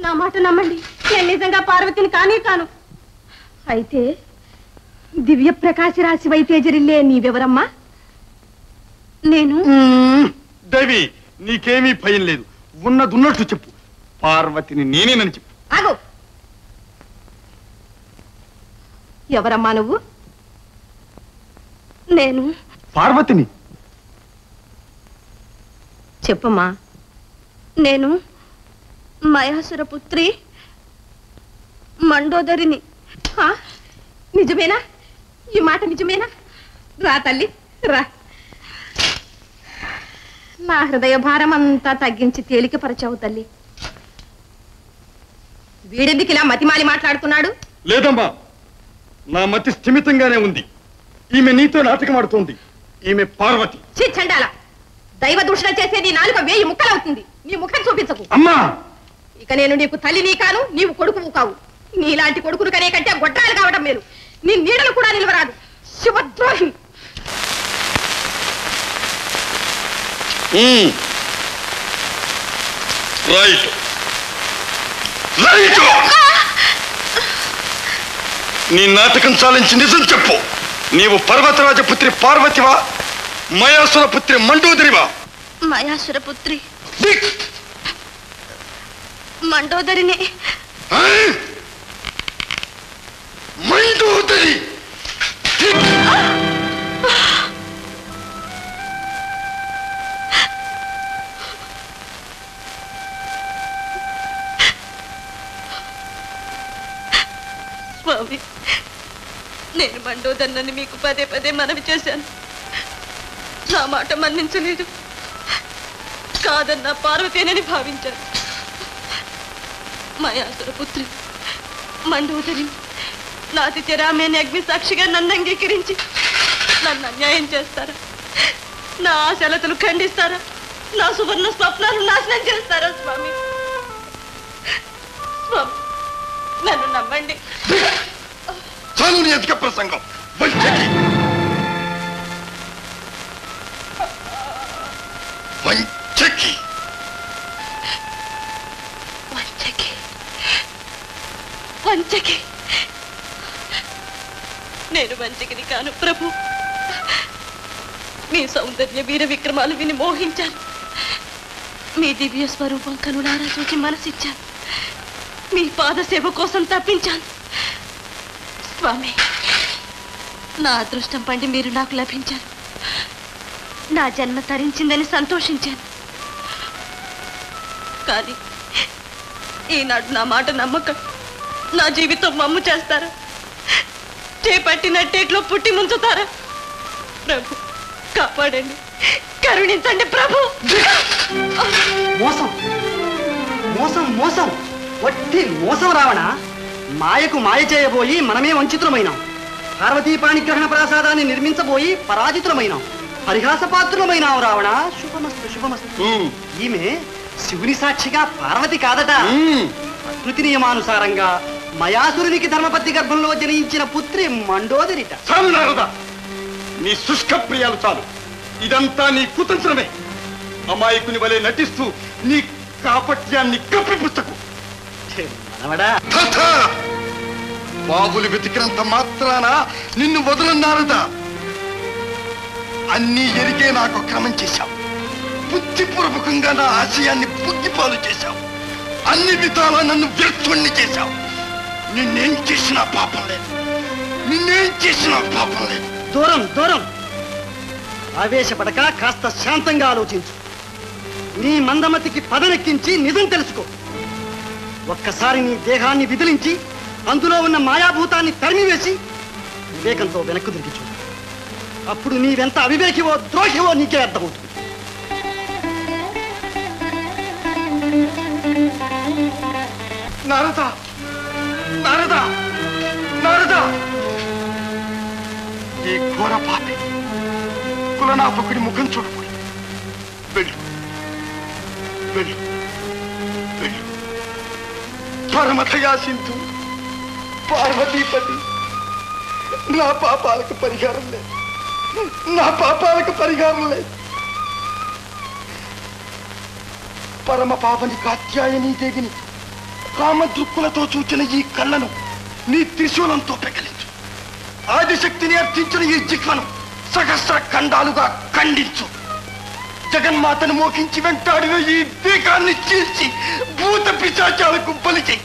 నా మాట నమ్మండి నేను నిజంగా పార్వతిని కానీ కాను అయితే దివ్య ప్రకాశ రాశి వైతేజరిల్లే నీవెవరమ్మా నేను దేవి నీకేమీ భయం లేదు ఉన్నదున్నట్టు చెప్పు పార్వతిని నేనేనని చెప్పు ఆగు ఎవరమ్మా నువ్వు నేను పార్వతిని చెప్పమ్మా నేను మయాసుర పుత్రి మండోదరిని ఆ, నిజమేనా ఈ మాట నిజమేనా రా తల్లి రా నా హృదయ భారం అంతా తగ్గించి తేలికపరచావు తల్లి వీడెందుకు ఇలా మతిమాలి మాట్లాడుతున్నాడు లేదమ్మా నా మతి స్థిమితంగానే ఉంది ఈమె నీతో నాటకం ఆడుతోంది ఈమె పార్వతి ఛీ, చండాల దైవ దూషణ చేసే నీ నాలుక వేయి ముక్కలవుతుంది నీ ముఖం చూపించకు అమ్మా ఇక నేను నీకు తల్లిని కాను నీవు కొడుకువు కావు నీలాంటి కొడుకును కనే కంటే గొడ్రాలు కావడం మేలు నీ నీడలు కూడా నిలవరాదు శివద్రోహి రైట్ రైట్ నీ నాటకం చాలించి నిజం చెప్పు నీవు పర్వతరాజ పుత్రి పార్వతివా మయాసుర పుత్రి మండోదరివా మయాసుర పుత్రి మండోదరిని ఆ? మండోదరి స్వామి నేను మండోదన్నని మీకు పదే పదే మనవి చేశాను నా మాట మన్నించలేదు కాదన్న పార్వతేనని భావించాను మయాసుర పుత్రి మండోదరి నాతి చెరామేని అగ్ని సాక్షిగా నన్ను అంగీకరించి నన్ను అన్యాయం చేస్తారా నా ఆశలతలు ఖండిస్తారా నా సువర్ణ స్వప్నాలు నాశనం చేస్తారా స్వామి స్వామి నన్ను నమ్మండి చాలు నీ అధిక ప్రసంగం వంచకి వంచకి వంచకి వంచకి నేను వంచకిని కాను ప్రభు మీ సౌందర్య వీర విక్రమాలు విని మోహించాను మీ దివ్య స్వరూపం కనులారా చూచి మనసిచ్చాను మీ పాద సేవ కోసం తప్పించాను స్వామి నా అదృష్టం పండి మీరు నాకు లభించారు నా జన్మ తరించిందని సంతోషించాను కానీ ఈనాడు నా మాట నమ్మకం నా జీవితం మమ్ము చేస్తారా చేపట్టిన టేట్లో పుట్టి ముంచుతారా ప్రభు కాపాడండి కరుణించండి ప్రభు మోసం మోసం మోసం వట్టి మోసం రావణ మాయకు మాయ చేయబోయి మనమే వంచితులమైనాం పార్వతీ పాణిగ్రహణ ప్రాసాదాన్ని నిర్మించబోయి పరాజితులమైనాం పరిహాసపాత్రులమైనాం రావణ శుభమస్తు శుభమస్తు ఈమె శివుని సాక్షిగా పార్వతి కాదట ప్రకృతి నియమానుసారంగా మయాసురునికి ధర్మపతి గర్భంలో జనించిన పుత్రి మండోదరిట చాలు నారద నీ శుష్క ప్రియాలు చాలు ఇదంతా నీ కుతంత్రమే అమాయకుని వలె నటిస్తూ నీ కాపట్యాన్ని కప్పిపుచ్చకు మనవడా తథా! బాబులు వెతికినంత మాత్రాన నిన్ను వదలన్నారదా అన్నీ ఎరిగే నాకు క్రమం చేశావు బుద్ధిపూర్వకంగా నా ఆశయాన్ని బుద్ధిపాలు చేశావు అన్ని విధాలా నన్ను వ్యర్థుణ్ణి చేశావు నిన్నేం చేసినా పాపం లేదు నిన్నేం చేసినా పాపం లేదు దూరం దూరం ఆవేశపడక కాస్త శాంతంగా ఆలోచించు నీ మందమతికి పదనెక్కించి నిజం తెలుసుకో ఒక్కసారి నీ దేహాన్ని విదిలించి అందులో ఉన్న మాయాభూతాన్ని తరిమివేసి వివేకంతో వెనక్కు తిరిగి చూడు అప్పుడు నీవెంత అవివేకివో ద్రోహివో నీకే అర్థమవుతుంది నారద నారద నారద ఈ ఘోర పాపి కులనాపకుడి ముఖం చూడకూడదు వెళ్ళు వెళ్ళు వెళ్ళు పరమథయా సింధు పార్వతీపతి నా పాపాలకు పరిహారం లేదు నా పాపాలకు పరిహారం లేదు పరమ పాపని కాత్యాయని దేవిని కామదృక్కులతో చూచిన ఈ కళ్ళను నీ త్రిశూలంతో పెకలించు ఆదిశక్తిని అర్థించిన ఈ జిహ్వను సహస్ర ఖండాలుగా ఖండించు జగన్మాతను మోకించి వెంటాడిన ఈ దీకాన్ని చీల్చి భూత పిశాచాలకు బలి చెయ్యి